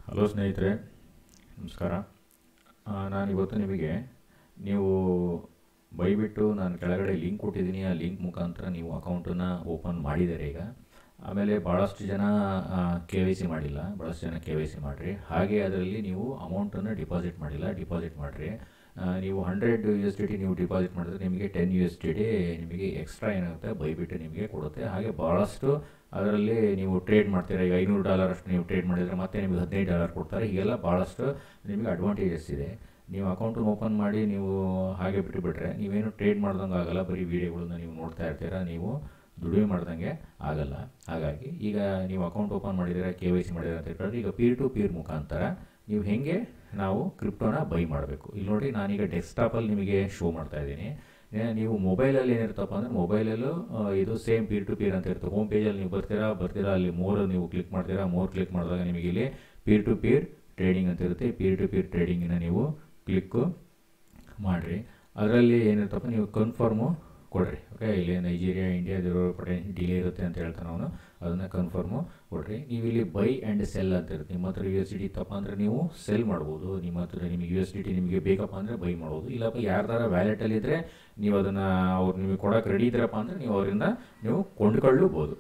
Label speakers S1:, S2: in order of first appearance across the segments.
S1: hello ಸ್ನೇಹಿತರೆ ನಮಸ್ಕಾರ ಆ, ನಾನಿವತ್ತು ನಿಮಗೆ ನೀವು ಬೈಬಿಟ್ಟು ನಾನು ಕೆಳಗಡೆ ಲಿಂಕ್ ಕೊಟ್ಟಿದ್ದೀನಿ ಆ ಲಿಂಕ್ ಮುಖಾಂತರ ನೀವು ಅಕೌಂಟನ್ನು ಓಪನ್ ಮಾಡಿದ್ದಾರೆ ಈಗ ಆಮೇಲೆ ಭಾಳಷ್ಟು ಜನ ಕೆ ವೈ ಸಿ ಮಾಡಿಲ್ಲ ಭಾಳಷ್ಟು ಜನ ಕೆ ವೈ ಸಿ ಮಾಡಿರಿ ಹಾಗೆ ಅದರಲ್ಲಿ ನೀವು ಅಮೌಂಟನ್ನು ಡಿಪಾಸಿಟ್ ಮಾಡಿಲ್ಲ ಡಿಪಾಸಿಟ್ ಮಾಡಿರಿ ಆ, ನೀವು hundred U S D T ನೀವು ಡಿಪಾಸಿಟ್ ಮಾಡಿದ್ರೆ ನಿಮಗೆ ten U S D T ನಿಮಗೆ ಎಕ್ಸ್ಟ್ರಾ ಏನಾಗುತ್ತೆ ಬೈಬಿಟ್ಟು ನಿಮಗೆ ಕೊಡುತ್ತೆ ಹಾಗೆ ಭಾಳಷ್ಟು ಅದರಲ್ಲಿ ನೀವು ಟ್ರೇಡ್ ಮಾಡ್ತೀರಾ ಈಗ ಐನೂರು ಡಾಲರ್ ಅಷ್ಟು ನೀವು ಟ್ರೇಡ್ ಮಾಡಿದರೆ ಮತ್ತೆ ನಿಮಗೆ ಹದಿನೈದು ಡಾಲರ್ ಕೊಡ್ತಾರೆ ಹೀಗೆಲ್ಲ ಭಾಳಷ್ಟು ನಿಮಗೆ ಅಡ್ವಾಂಟೇಜಸ್ ಇದೆ ನೀವು ಅಕೌಂಟನ್ನು ಓಪನ್ ಮಾಡಿ ನೀವು ಹಾಗೆ ಬಿಟ್ಟುಬಿಟ್ರೆ ನೀವೇನು ಟ್ರೇಡ್ ಮಾಡ್ದಂಗೆ ಆಗಲ್ಲ ಬರೀ ವೀಡಿಯೋಗಳನ್ನ ನೀವು ನೋಡ್ತಾ ಇರ್ತೀರಾ ನೀವು ದುಡಿಮೆ ಮಾಡ್ದಂಗೆ ಆಗಲ್ಲ ಹಾಗಾಗಿ ಈಗ ನೀವು ಅಕೌಂಟ್ ಓಪನ್ ಮಾಡಿದ್ದೀರಾ ಕೆ ವೈ ಸಿ ಮಾಡಿದ್ದೀರಾ ಅಂತ ಹೇಳ್ಕೊಂಡ್ರೆ ಈಗ ಪೀರ್ ಟು ಪೀರ್ ಮುಖಾಂತರ ನೀವು ಹೇಗೆ ನಾವು ಕ್ರಿಪ್ಟೋನ ಬೈ ಮಾಡಬೇಕು ಇಲ್ಲಿ ನೋಡಿ ನಾನೀಗ ಡೆಸ್ಕ್ಟಾಪಲ್ಲಿ ನಿಮಗೆ ಶೋ ಮಾಡ್ತಾ ಇದ್ದೀನಿ ಏ- ನೀವು ಮೊಬೈಲಲ್ಲಿ ಏನಿರ್ತಪ್ಪ ಅಂದರೆ ಮೊಬೈಲಲ್ಲೂ ಆ, ಇದು ಸೇಮ್ ಪೀರ್ ಟು ಪೀರ್ ಅಂತ ಇರುತ್ತೆ ಹೋಮ್ ಪೇಜಲ್ಲಿ ನೀವು ಬರ್ತೀರಾ ಬರ್ತೀರಾ ಅಲ್ಲಿ ಮೋರ್ ನೀವು ಕ್ಲಿಕ್ ಮಾಡ್ತೀರಾ ಮೋರ್ ಕ್ಲಿಕ್ ಮಾಡಿದಾಗ ನಿಮಗೆ ಇಲ್ಲಿ ಪೀರ್ ಟು ಪೀರ್ ಟ್ರೇಡಿಂಗ್ ಅಂತ ಇರುತ್ತೆ ಪೀರ್ ಟು ಪೀರ್ ಟ್ರೇಡಿಂಗಿನ ನೀವು ಕ್ಲಿಕ್ಕು ಮಾಡಿರಿ ಅದರಲ್ಲಿ ಏನಿರ್ತಪ್ಪ ನೀವು ಕನ್ಫರ್ಮು ಕೊಡ್ರಿ ಓಕೆ ಇಲ್ಲಿ ನೈಜೀರಿಯಾ ಇಂಡಿಯಾದಿರೋ ಪಡೆ ಡಿಲೇ ಇರುತ್ತೆ ಅಂತ ಹೇಳ್ತಾನೆ ಅವನು ಅದನ್ನು ಕನ್ಫರ್ಮು ಕೊಡ್ರಿ ನೀವು ಇಲ್ಲಿ ಬೈ ಆ್ಯಂಡ್ ಸೆಲ್ ಅಂತ ಇರುತ್ತೆ ನಿಮ್ಮ ಹತ್ರ ಯು ಎಸ್ ಡಿ ಟಿ ತಪ್ಪ ಅಂದರೆ ನೀವು ಸೆಲ್ ಮಾಡ್ಬೋದು ನಿಮ್ಮ ಹತ್ರ ನಿಮಗೆ ಯು ಎಸ್ ಡಿ ಟಿ ನಿಮಗೆ ಬೇಕಪ್ಪ ಅಂದರೆ ಬೈ ಮಾಡ್ಬೋದು ಇಲ್ಲಪ್ಪ ಯಾರ್ದಾರ ವ್ಯಾಲೆಟಲ್ಲಿದ್ದರೆ ನೀವು ಅದನ್ನು ಅವ್ರು ನಿಮಗೆ ಕೊಡೋಕೆ ರೆಡಿ ಇದ್ದೀರಪ್ಪ ಅಂದರೆ ನೀವು ಅವರಿಂದ ನೀವು ಕೊಂಡ್ಕೊಳ್ಳಬಹುದು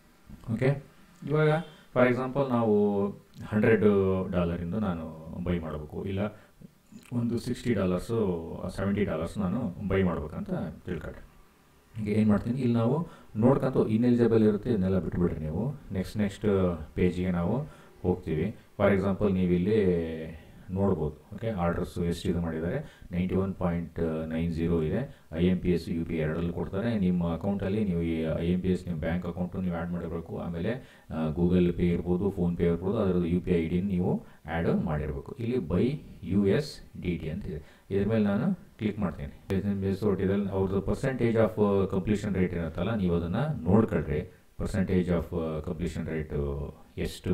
S1: ಓಕೆ ಇವಾಗ ಫಾರ್ ಎಕ್ಸಾಂಪಲ್ ನಾವು ಹಂಡ್ರೆಡ್ ಡಾಲರಿಂದ ನಾನು ಬೈ ಮಾಡಬೇಕು ಇಲ್ಲ ಒಂದು ಸಿಕ್ಸ್ಟಿ ಡಾಲರ್ಸು ಸೆವೆಂಟಿ ಡಾಲರ್ಸ್ ನಾನು ಬೈ ಮಾಡ್ಬೇಕಂತ ತಿಳ್ಕೊಳ್ರಿ ಈಗ ಏನು ಮಾಡ್ತೀನಿ ಇಲ್ಲಿ ನಾವು ನೋಡ್ಕೊಂತ ಇನ್ಎಲಿಜಿಬಲ್ ಇರುತ್ತೆ ಇದನ್ನೆಲ್ಲ ಬಿಟ್ಬಿಡ್ರಿ ನೀವು ನೆಕ್ಸ್ಟ್ ನೆಕ್ಸ್ಟ್ ಪೇಜಿಗೆ ನಾವು ಹೋಗ್ತೀವಿ ಫಾರ್ ಎಕ್ಸಾಂಪಲ್ ನೀವು ಇಲ್ಲಿ ನೋಡ್ಬೋದು ಓಕೆ ಆರ್ಡರ್ಸ್ ಎಷ್ಟು ಇದು ಮಾಡಿದ್ದಾರೆ ninety one point nine zero ಇದೆ I M P S U P ಎರಡರಲ್ಲಿ ಕೊಡ್ತಾರೆ ನಿಮ್ಮ ಅಕೌಂಟಲ್ಲಿ ನೀವು ಈ ಐ ಎಮ್ ಪಿ ಎಸ್ ನಿಮ್ಮ ಬ್ಯಾಂಕ್ ಅಕೌಂಟು ನೀವು ಆ್ಯಡ್ ಮಾಡಿರಬೇಕು ಆಮೇಲೆ ಗೂಗಲ್ ಪೇ ಇರ್ಬೋದು ಫೋನ್ಪೇ ಇರ್ಬೋದು ಅದರದ್ದು ಯು ಪಿ ಐ ಡಿ ನೀವು ಆ್ಯಡ್ ಮಾಡಿರಬೇಕು ಇಲ್ಲಿ buy U S D T ಅಂತ ಇದೆ ಇದ್ರ ಮೇಲೆ ನಾನು ಕ್ಲಿಕ್ ಮಾಡ್ತೀನಿ ಬೇಸ್ ಇದ್ರಲ್ಲಿ ಅವ್ರದ್ದು ಪರ್ಸೆಂಟೇಜ್ ಆಫ್ ಕಂಪ್ಲೀಷನ್ ರೇಟ್ ಇರುತ್ತಲ್ಲ ನೀವು ಅದನ್ನು ನೋಡ್ಕೊಳ್ರಿ ಪರ್ಸೆಂಟೇಜ್ ಆಫ್ ಕಂಪ್ಲೀಷನ್ ರೇಟು ಎಷ್ಟು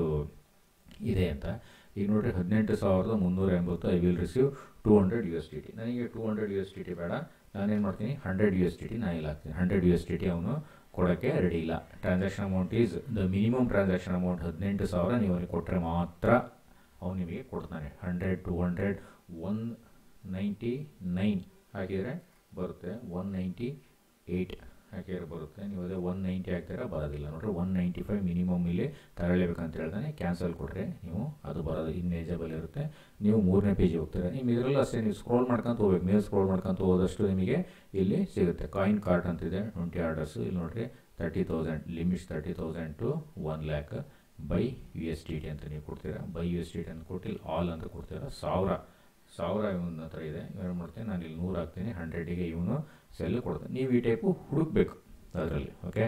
S1: ಇದೆ ಅಂತ ಈಗ ನೋಡಿರಿ ಹದಿನೆಂಟು ಸಾವಿರದ ಮುನ್ನೂರ ಎಂಬತ್ತು I will receive two hundred U S D T ನನಗೆ two hundred U S D T ಬೇಡ ನಾನೇನು ಮಾಡ್ತೀನಿ hundred U S D T ನಾನು ಇಲ್ಲಿ ಹಾಕ್ತೀನಿ hundred U S D T ಅವನು ಕೊಡೋಕ್ಕೆ ರೆಡಿ ಇಲ್ಲ transaction amount is the minimum transaction amount ಹದಿನೆಂಟು ಸಾವಿರ ನೀವು ಅವನಿಗೆ ಕೊಟ್ಟರೆ ಮಾತ್ರ ಅವನು ನಿಮಗೆ ಕೊಡ್ತಾನೆ hundred two hundred one ninety nine ಹಾಕಿದರೆ ಬರುತ್ತೆ ಒನ್ ನೈಂಟಿ ಏಯ್ಟ್ ಹಾಕಿದ್ರೆ ಬರುತ್ತೆ ನೀವು ಅದೇ ಒನ್ ನೈಂಟಿ ಹಾಕ್ತೀರಾ ಬರೋದಿಲ್ಲ ನೋಡ್ರಿ ಒನ್ ನೈಂಟಿ ಫೈವ್ ಮಿನಿಮಮ್ ಇಲ್ಲಿ ತಗೊಳ್ಳೇಬೇಕಂತ ಹೇಳ್ತಾನೆ ಕ್ಯಾನ್ಸಲ್ ಕೊಟ್ಟರೆ ನೀವು ಅದು ಬರೋದು ಇನ್ನೇಜಬಲ್ ಇರುತ್ತೆ ನೀವು ಮೂರನೇ ಪೇಜಿಗೆ ಹೋಗ್ತೀರಾ ನಿಮ್ಮ ಇದರಲ್ಲೂ ಅಷ್ಟೇ ನೀವು ಸ್ಕ್ರೋಲ್ ಮಾಡ್ಕೊಂತ ಹೋಗ್ಬೇಕು ಮೇಲೆ ಸ್ಕ್ರೋಲ್ ಮಾಡ್ಕೊಂತ ಹೋದಷ್ಟು ನಿಮಗೆ ಇಲ್ಲಿ ಸಿಗುತ್ತೆ ಕಾಯಿನ್ ಕಾರ್ಟ್ ಅಂತಿದೆ ಟ್ವೆಂಟಿ ಆರ್ಡರ್ಸು ಇಲ್ಲಿ ನೋಡ್ರಿ thirty thousand limits thirty thousand to one lakh buy U S D T ಅಂತ ನೀವು ಕೊಡ್ತೀರಾ buy U S D T ಅಂತ ಕೊಟ್ಟಿಲ್ಲ ಆಲ್ ಅಂತ ಕೊಡ್ತೀರಾ ಸಾವಿರ ಸಾವಿರ ಇವನ ಹತ್ರ ಇದೆ ಏನು ಮಾಡ್ತೀನಿ ನಾನು ಇಲ್ಲಿ ನೂರು ಹಾಕ್ತೀನಿ ಹಂಡ್ರೆಡಿಗೆ ಇವನು ಸೆಲ್ ಕೊಡ್ತಾನೆ ನೀವು ಈ ಟೈಪು ಹುಡುಕ್ಬೇಕು ಅದರಲ್ಲಿ ಓಕೆ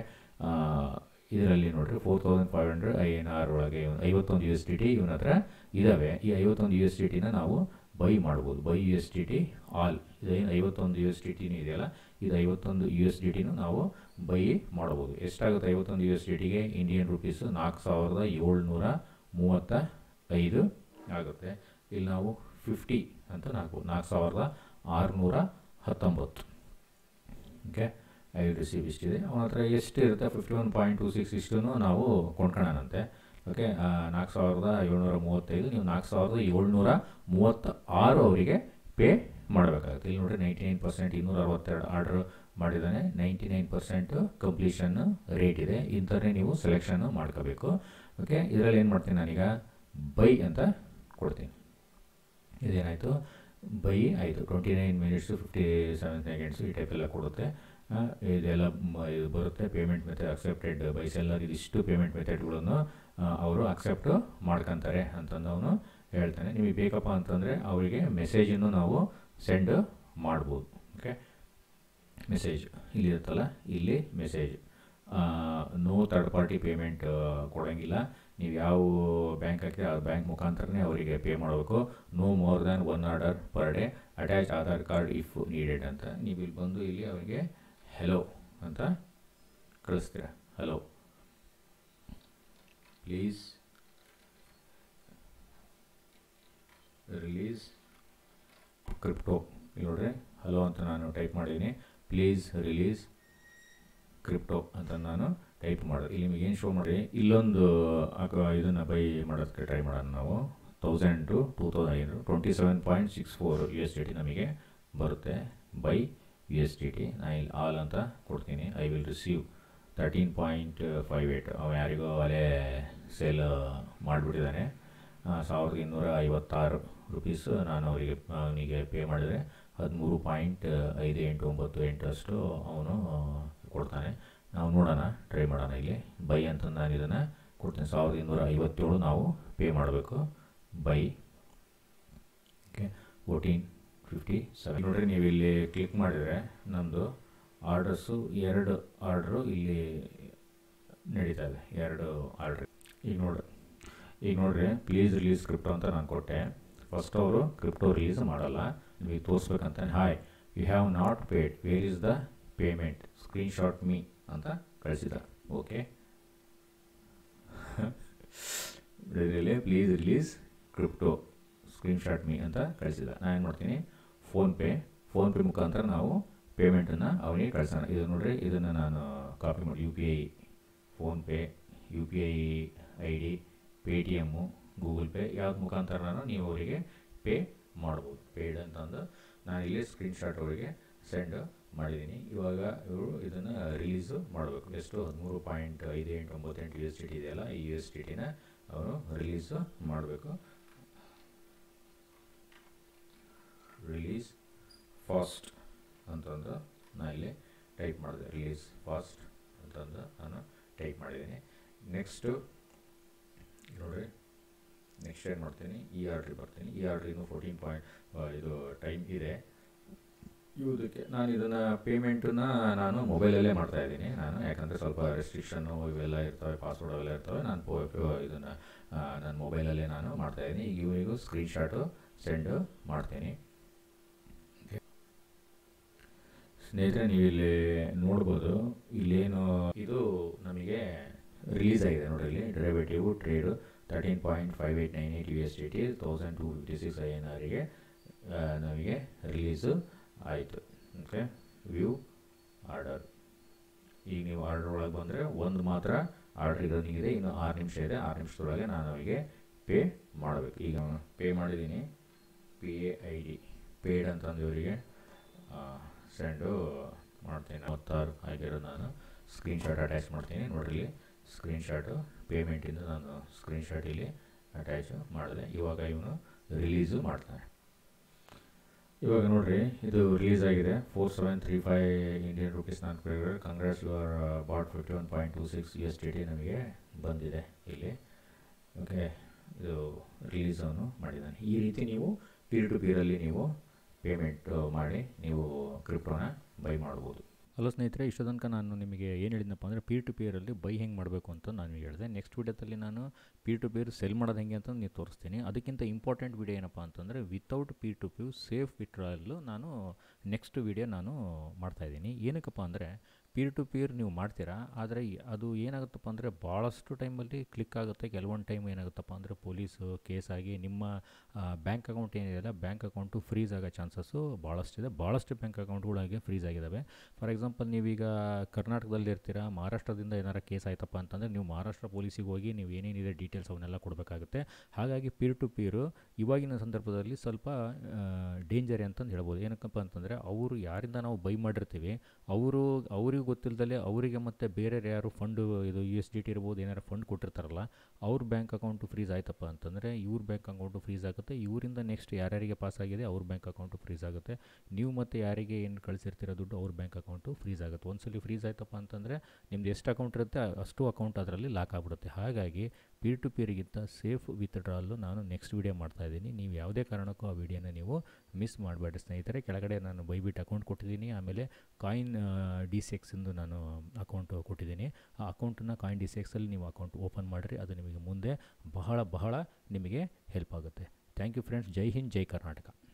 S1: ಇದರಲ್ಲಿ ನೋಡಿರಿ four thousand five hundred I N R ಒಳಗೆ ಇವ್ನು ಐವತ್ತೊಂದು ಯು ಎಸ್ ಡಿ ಟಿ ಇವನ ಹತ್ರ ಇದ್ದಾವೆ ಈ ಐವತ್ತೊಂದು ಯು ಎಸ್ ಡಿ ಟಿನ ನಾವು ಬೈ ಮಾಡ್ಬೋದು buy U S D T all ಇದೇನು ಐವತ್ತೊಂದು ಯು ಎಸ್ ಡಿ ಟಿನೂ ಇದೆಯಲ್ಲ ಇದು ಐವತ್ತೊಂದು ಯು ಎಸ್ ಡಿ ಟಿನೂ ನಾವು ಬೈ ಮಾಡ್ಬೋದು ಎಷ್ಟಾಗುತ್ತೆ ಐವತ್ತೊಂದು ಯು ಎಸ್ ಡಿ ಟಿಗೆ ಇಂಡಿಯನ್ ರುಪೀಸು ನಾಲ್ಕು ಸಾವಿರದ ಏಳ್ನೂರ ಮೂವತ್ತ ಐದು ಆಗುತ್ತೆ ಇಲ್ಲಿ ನಾವು ಫಿಫ್ಟಿ ಅಂತ ನಾಲ್ಕು ನಾಲ್ಕು ಸಾವಿರದ ಆರುನೂರ ಹತ್ತೊಂಬತ್ತು ಓಕೆ ಐ ರಿಸೀವ್ ಇಷ್ಟಿದೆ ಅವನ ಹತ್ರ ಎಷ್ಟು ಇರುತ್ತೆ fifty one point two six ಇಷ್ಟು ನಾವು ಕೊಂಡ್ಕೊಳ್ಳೋಣಂತೆ ಓಕೆ ನಾಲ್ಕು ಸಾವಿರದ ಏಳ್ನೂರ ಮೂವತ್ತೈದು ನೀವು ನಾಲ್ಕು ಸಾವಿರದ ಏಳ್ನೂರ ಮೂವತ್ತ ಆರು ಅವರಿಗೆ ಪೇ ಮಾಡಬೇಕಾಗುತ್ತೆ ಇಲ್ಲಿ ನೋಡಿರಿ ನೈಂಟಿ ನೈನ್ ಪರ್ಸೆಂಟ್ ಇನ್ನೂರ ಅರವತ್ತೆರಡು ಆರ್ಡ್ರ್ ಮಾಡಿದ್ದಾನೆ ninety nine percent completion rate ಇದೆ ಇಂಥದ್ದೇ ನೀವು ಸೆಲೆಕ್ಷನ್ ಮಾಡ್ಕೋಬೇಕು ಓಕೆ ಇದರಲ್ಲಿ ಏನು ಮಾಡ್ತೀನಿ ನಾನೀಗ ಬೈ ಅಂತ ಕೊಡ್ತೀನಿ ಇದೇನಾಯಿತು ಬೈ ಆಯಿತು twenty nine minutes fifty seven seconds ಈ ಟೈಪ್ ಎಲ್ಲ ಕೊಡುತ್ತೆ ಆ, ಇದೆಲ್ಲ ಮ- ಇದು ಬರುತ್ತೆ payment method accepted by seller ಇದಿಷ್ಟು ಪೇಮೆಂಟ್ ಮೆಥಡ್ಗಳನ್ನು ಅವರು ಅಕ್ಸೆಪ್ಟ್ ಮಾಡ್ಕೊತಾರೆ ಅಂತಂದು ಅವನು ಹೇಳ್ತಾನೆ ನಿಮಗೆ ಬೇಕಪ್ಪ ಅಂತಂದರೆ ಅವರಿಗೆ ಮೆಸೇಜನ್ನು ನಾವು ಸೆಂಡ್ ಮಾಡ್ಬೋದು ಓಕೆ ಮೆಸೇಜ್ ಇಲ್ಲಿ ಇರುತ್ತಲ್ಲ ಇಲ್ಲಿ message no third party payment ಕೊಡೋಂಗಿಲ್ಲ ನೀವು ಯಾವ ಬ್ಯಾಂಕ್ ಹಾಕಿದ್ರೆ ಆ ಬ್ಯಾಂಕ್ ಮುಖಾಂತರನೇ ಅವರಿಗೆ ಪೇ ಮಾಡಬೇಕು no more than one order per day attach Aadhaar card if needed ಅಂತ ನೀವು ಇಲ್ಲಿ ಬಂದು ಇಲ್ಲಿ ಅವರಿಗೆ ಹೆಲೋ ಅಂತ ಕಳಿಸ್ತೀರ ಹಲೋ ಪ್ಲೀಸ್ ರಿಲೀಸ್ ಕ್ರಿಪ್ಟೋ ಇಲ್ಲಿ ನೋಡ್ರಿ ಹಲೋ ಅಂತ ನಾನು ಟೈಪ್ ಮಾಡಿದ್ದೀನಿ ಪ್ಲೀಸ್ ರಿಲೀಸ್ ಕ್ರಿಪ್ಟೋ ಅಂತ ನಾನು ಟೈಪ್ ಮಾಡೋದು ಇಲ್ಲಿ ನಿಮಗೆ ಏನು ಶೋ ಮಾಡಿ ಇಲ್ಲೊಂದು ಇದನ್ನು ಬೈ ಮಾಡೋದಕ್ಕೆ ಟ್ರೈ ಮಾಡೋಣ ನಾವು ತೌಸಂಡ್ ಟು ಟೂ ತೌಸಂಡ್ ಐದು twenty seven point six four U S D T ನಮಗೆ ಬರುತ್ತೆ buy U S D T ನಾನು ಇಲ್ಲಿ ಆಲ್ ಅಂತ ಕೊಡ್ತೀನಿ I will receive thirteen point five eight ಅವ ಯಾರಿಗೋ ಅಲ್ಲೇ ಸೇಲ್ ಮಾಡಿಬಿಟ್ಟಿದ್ದಾನೆ ಸಾವಿರದ ಇನ್ನೂರ ಐವತ್ತಾರು ರುಪೀಸ್ ನಾನು ಅವರಿಗೆ ಅವನಿಗೆ ಪೇ ಮಾಡಿದರೆ ಹದಿಮೂರು ಪಾಯಿಂಟ್ ಐದು ಎಂಟು ಒಂಬತ್ತು ಎಂಟರಷ್ಟು ಅವನು ಕೊಡ್ತಾನೆ ನಾವು ನೋಡೋಣ ಟ್ರೈ ಮಾಡೋಣ ಇಲ್ಲಿ ಬೈ ಅಂತ ನಾನು ಇದನ್ನು ಕೊಡ್ತೀನಿ ಸಾವಿರದ ಇನ್ನೂರ ಐವತ್ತೇಳು ನಾವು ಪೇ ಮಾಡಬೇಕು buy okay fourteen fifty seven ನೋಡಿರಿ ನೀವು ಇಲ್ಲಿ ಕ್ಲಿಕ್ ಮಾಡಿದರೆ ನಮ್ಮದು ಆರ್ಡರ್ಸು ಎರಡು ಆರ್ಡ್ರು ಇಲ್ಲಿ ನಡೀತಾ ಇದೆ ಎರಡು ಆರ್ಡ್ರ್ ಈಗ ನೋಡ್ರಿ ಈಗ ನೋಡ್ರಿ ಪ್ಲೀಸ್ ರಿಲೀಸ್ ಕ್ರಿಪ್ಟೋ ಅಂತ ನಾನು ಕೊಟ್ಟೆ ಫಸ್ಟ್ ಅವರು ಕ್ರಿಪ್ಟೋ ರಿಲೀಸ್ ಮಾಡಲ್ಲ ನಿಮಗೆ ತೋರಿಸ್ಬೇಕಂತ hi you have not paid where is the payment screenshot me ಅಂತ ಕಳಿಸಿದ ಓಕೆ ಇದರಲ್ಲಿ please release crypto screenshot me ಅಂತ ಕಳಿಸಿದ ನಾನು ಏನು ಮಾಡ್ತೀನಿ ಫೋನ್ಪೇ ಫೋನ್ಪೇ ಮುಖಾಂತರ ನಾವು ಪೇಮೆಂಟನ್ನು ಅವನಿಗೆ ಕಳಿಸೋಣ ಇದು ನೋಡಿರಿ ಇದನ್ನು ನಾನು ಕಾಪಿ ಮಾಡಿ U P I PhonePe U P I I D Paytm Google Pay ಯಾವ್ದು ಮುಖಾಂತರ ನಾನು ನೀವು ಅವರಿಗೆ ಪೇ ಮಾಡ್ಬೋದು ಪೇಡ್ ಅಂತಂದು ನಾನು ಇಲ್ಲಿ ಸ್ಕ್ರೀನ್ಶಾಟ್ ಅವರಿಗೆ ಸೆಂಡ್ ಮಾಡಿದ್ದೀನಿ ಇವಾಗ ಇವರು ಇದನ್ನು ರಿಲೀಸು ಮಾಡಬೇಕು ಎಷ್ಟು ಹದಿಮೂರು ಪಾಯಿಂಟ್ ಐದು ಎಂಟು ಒಂಬತ್ತು ಎಂಟು ಯು ಎಸ್ ಡಿ ಟಿ ಇದೆಯಲ್ಲ ಈ ಯು ಎಸ್ ಡಿ ಟಿನ ಅವರು ರಿಲೀಸು ಮಾಡಬೇಕು ರಿಲೀಸ್ ಫಾಸ್ಟ್ ಅಂತಂದು ನಾನು ಇಲ್ಲಿ ಟೈಪ್ ಮಾಡಿದೆ ರಿಲೀಸ್ ಫಾಸ್ಟ್ ಅಂತಂದು ನಾನು ಟೈಪ್ ಮಾಡಿದ್ದೀನಿ ನೆಕ್ಸ್ಟು ನೋಡಿರಿ ನೆಕ್ಸ್ಟ್ ಏನು ಮಾಡ್ತೀನಿ ಈ ಆರ್ಡ್ರಿಗೆ ಬರ್ತೀನಿ ಈ ಆರ್ಡ್ರಿಗೂ ಫೋರ್ಟೀನ್ ಪಾಯಿಂಟ್ ಇದು ಟೈಮ್ ಇದೆ ಇವುದಕ್ಕೆ ನಾನು ಇದನ್ನು ಪೇಮೆಂಟನ್ನ ನಾನು ಮೊಬೈಲಲ್ಲೇ ಮಾಡ್ತಾ ಇದ್ದೀನಿ ನಾನು ಯಾಕಂದರೆ ಸ್ವಲ್ಪ ರೆಸ್ಟ್ರಿಕ್ಷನ್ನು ಇವೆಲ್ಲ ಇರ್ತವೆ ಪಾಸ್ವರ್ಡ್ ಅವೆಲ್ಲ ಇರ್ತವೆ ನಾನು ಪೋ ಇದನ್ನು ನನ್ನ ಮೊಬೈಲಲ್ಲೇ ನಾನು ಮಾಡ್ತಾ ಇದ್ದೀನಿ ಈಗ ಇವರಿಗೂ ಸ್ಕ್ರೀನ್ಶಾಟು ಸೆಂಡ್ ಮಾಡ್ತೀನಿ ಸ್ನೇಹಿತರೆ ನೀವು ಇಲ್ಲಿ ನೋಡ್ಬೋದು ಇಲ್ಲೇನು ಇದು ನಮಗೆ ರಿಲೀಸ್ ಆಗಿದೆ ನೋಡಿ ಇಲ್ಲಿ derivative trade thirteen point five eight nine eight U S D T thousand two fifty six I N ಆರಿಗೆ ನಮಗೆ ರಿಲೀಸು ಆಯಿತು ಓಕೆ ವ್ಯೂ ಆರ್ಡರ್ ಈಗ ನೀವು ಆರ್ಡರ್ ಒಳಗೆ ಬಂದರೆ ಒಂದು ಮಾತ್ರ ಆರ್ಡ್ರ್ ರನ್ನಿಂಗ್ ಇದೆ ಇನ್ನು ಆರು ನಿಮಿಷ ಇದೆ ಆರು ನಿಮಿಷದೊಳಗೆ ನಾನು ಅವರಿಗೆ ಪೇ ಮಾಡಬೇಕು ಈಗ ಪೇ ಮಾಡಿದ್ದೀನಿ P A I D paid ಅಂತಂದು ಇವರಿಗೆ ಸೆಂಡು ಮಾಡ್ತೀನಿ ಮೂವತ್ತಾರು ಆಗಿರೋದು ನಾನು ಸ್ಕ್ರೀನ್ಶಾಟ್ ಅಟ್ಯಾಚ್ ಮಾಡ್ತೀನಿ ನೋಡ್ರಿ ಸ್ಕ್ರೀನ್ಶಾಟು ಪೇಮೆಂಟಿಂದ ನಾನು ಸ್ಕ್ರೀನ್ಶಾಟ್ ಇಲ್ಲಿ ಅಟ್ಯಾಚ್ ಮಾಡಿದೆ ಇವಾಗ ಇವನು ರಿಲೀಸು ಮಾಡ್ತಾನೆ ಇವಾಗ ನೋಡ್ರಿ ಇದು ರಿಲೀಸ್ ಆಗಿದೆ four seven three five Indian rupees ನಾನು congrats you are bought fifty one point two six U S D T ನಮಗೆ ಬಂದಿದೆ ಇಲ್ಲಿ ಓಕೆ ಇದು ರಿಲೀಸ್ ಅವನು ಮಾಡಿದ್ದಾನೆ ಈ ರೀತಿ ನೀವು ಪೀರ್ ಟು ಪೀರಲ್ಲಿ ನೀವು ಪೇಮೆಂಟ್ ಮಾಡಿ ನೀವು ಕ್ರಿಪ್ಟೋನ ಬೈ ಮಾಡ್ಬೋದು
S2: ಹಲೋ ಸ್ನೇಹಿತರೆ ಇಷ್ಟು ತನಕ ನಾನು ನಿಮಗೆ ಏನು ಹೇಳಿದ್ನಪ್ಪ ಅಂದರೆ ಪೀರ್ ಟು ಪೀರಲ್ಲಿ ಬೈ ಹೆಂಗೆ ಮಾಡಬೇಕು ಅಂತ ನಾನು ನಿಮಗೆ ಹೇಳಿದೆ ನೆಕ್ಸ್ಟ್ ವೀಡಿಯೋದಲ್ಲಿ ನಾನು ಪೀರ್ ಟು ಪೀರ್ ಸೆಲ್ ಮಾಡೋದು ಹೆಂಗೆ ಅಂತ ನೀವು ತೋರಿಸ್ತೀನಿ ಅದಕ್ಕಿಂತ ಇಂಪಾರ್ಟೆಂಟ್ ವೀಡಿಯೋ ಏನಪ್ಪ ಅಂತಂದರೆ without peer to peer safe ವಿಟ್ರಾಯಲ್ಲು ನಾನು ನೆಕ್ಸ್ಟ್ ವೀಡಿಯೋ ನಾನು ಮಾಡ್ತಾಯಿದ್ದೀನಿ ಏನಕ್ಕಪ್ಪ ಅಂದರೆ ಪೀರ್ ಟು ಪೀರ್ ನೀವು ಮಾಡ್ತೀರಾ ಆದರೆ ಅದು ಏನಾಗುತ್ತಪ್ಪ ಅಂದರೆ ಭಾಳಷ್ಟು ಟೈಮಲ್ಲಿ ಕ್ಲಿಕ್ ಆಗುತ್ತೆ ಕೆಲವೊಂದು ಟೈಮ್ ಏನಾಗುತ್ತಪ್ಪ ಅಂದರೆ ಪೊಲೀಸು ಕೇಸ್ ಆಗಿ ನಿಮ್ಮ ಬ್ಯಾಂಕ್ ಅಕೌಂಟ್ ಏನಿದೆಯಲ್ಲ ಬ್ಯಾಂಕ್ ಅಕೌಂಟು ಫ್ರೀಸ್ ಆಗೋ ಚಾನ್ಸಸ್ಸು ಭಾಳಷ್ಟಿದೆ ಭಾಳಷ್ಟು ಬ್ಯಾಂಕ್ ಅಕೌಂಟ್ಗಳಾಗಿ ಫ್ರೀಸ್ ಆಗಿದ್ದಾವೆ ಫಾರ್ ಎಕ್ಸಾಂಪಲ್ ನೀವೀಗ ಕರ್ನಾಟಕದಲ್ಲಿ ಇರ್ತೀರಾ ಮಹಾರಾಷ್ಟ್ರದಿಂದ ಏನಾರು ಕೇಸ್ ಆಯ್ತಪ್ಪ ಅಂತಂದರೆ ನೀವು ಮಹಾರಾಷ್ಟ್ರ ಪೊಲೀಸಿಗೆ ಹೋಗಿ ನೀವು ಏನೇನಿದೆ ಡೀಟೇಲ್ಸ್ ಅವನ್ನೆಲ್ಲ ಕೊಡಬೇಕಾಗುತ್ತೆ ಹಾಗಾಗಿ ಪೀರ್ ಟು ಪೀರು ಇವಾಗಿನ ಸಂದರ್ಭದಲ್ಲಿ ಸ್ವಲ್ಪ ಡೇಂಜರಿ ಅಂತಂದು ಹೇಳ್ಬೋದು ಏನಕ್ಕಪ್ಪ ಅಂತಂದರೆ ಅವರು ಯಾರಿಂದ ನಾವು ಬೈ ಮಾಡಿರ್ತೀವಿ ಅವರು ಅವ್ರಿಗೆ ಗೊತ್ತಿಲ್ಲದಲ್ಲೇ ಅವರಿಗೆ ಮತ್ತು ಬೇರೆ ಯಾರು ಫಂಡು ಇದು ಯು ಎಸ್ ಡಿ ಟಿ ಇರ್ಬೋದು ಏನಾರು ಫಂಡ್ ಕೊಟ್ಟಿರ್ತಾರಲ್ಲ ಅವ್ರ ಬ್ಯಾಂಕ್ ಅಕೌಂಟು ಫ್ರೀಸ್ ಆಯ್ತಪ್ಪ ಅಂತಂದರೆ ಇವ್ರ ಬ್ಯಾಂಕ್ ಅಕೌಂಟು ಫ್ರೀಸ್ ಆಗುತ್ತೆ ಇವರಿಂದ ನೆಕ್ಸ್ಟ್ ಯಾರ್ಯಾರಿಗೆ ಪಾಸ್ ಆಗಿದೆ ಅವ್ರ ಬ್ಯಾಂಕ್ ಅಕೌಂಟು ಫ್ರೀಸ್ ಆಗುತ್ತೆ ನೀವು ಮತ್ತು ಯಾರಿಗೆ ಏನು ಕಳಿಸಿರ್ತೀರ ದುಡ್ಡು ಅವ್ರ ಬ್ಯಾಂಕ್ ಅಕೌಂಟು ಫ್ರೀಸ್ ಆಗುತ್ತೆ ಒಂದ್ಸಲಿ ಫ್ರೀಸ್ ಆಯ್ತಪ್ಪ ಅಂತಂದರೆ ನಿಮ್ದು ಎಷ್ಟು ಅಕೌಂಟ್ ಇರುತ್ತೆ ಅಷ್ಟು ಅಕೌಂಟ್ ಅದರಲ್ಲಿ ಲಾಕ್ ಆಗಿಬಿಡುತ್ತೆ ಹಾಗಾಗಿ ಪೀರ್ ಟು ಪೀರಿಗಿಂತ ಸೇಫ್ ವಿತ್ಡ್ರಾಲು ನಾನು ನೆಕ್ಸ್ಟ್ ವೀಡಿಯೋ ಮಾಡ್ತಾಯಿದ್ದೀನಿ ನೀವು ಯಾವುದೇ ಕಾರಣಕ್ಕೂ ಆ ವಿಡಿಯೋನ ನೀವು ಮಿಸ್ ಮಾಡಬೇಡಿ ಸ್ನೇಹಿತರೆ ಕೆಳಗಡೆ ನಾನು ಬೈಬಿಟ್ ಅಕೌಂಟ್ ಕೊಟ್ಟಿದ್ದೀನಿ ಆಮೇಲೆ ಕಾಯಿನ್ ಡಿ ಸಿ ಎಕ್ಸಿಂದು ನಾನು ಅಕೌಂಟ್ ಕೊಟ್ಟಿದ್ದೀನಿ ಆ ಅಕೌಂಟನ್ನು ಕಾಯಿನ್ ಡಿ ಸಿ ಎಕ್ಸಲ್ಲಿ ನೀವು ಅಕೌಂಟ್ ಓಪನ್ ಮಾಡಿರಿ ಅದು ನಿಮಗೆ ಮುಂದೆ ಬಹಳ ಬಹಳ ನಿಮಗೆ ಹೆಲ್ಪ್ ಆಗುತ್ತೆ thank you friends Jai Hind Jai Karnataka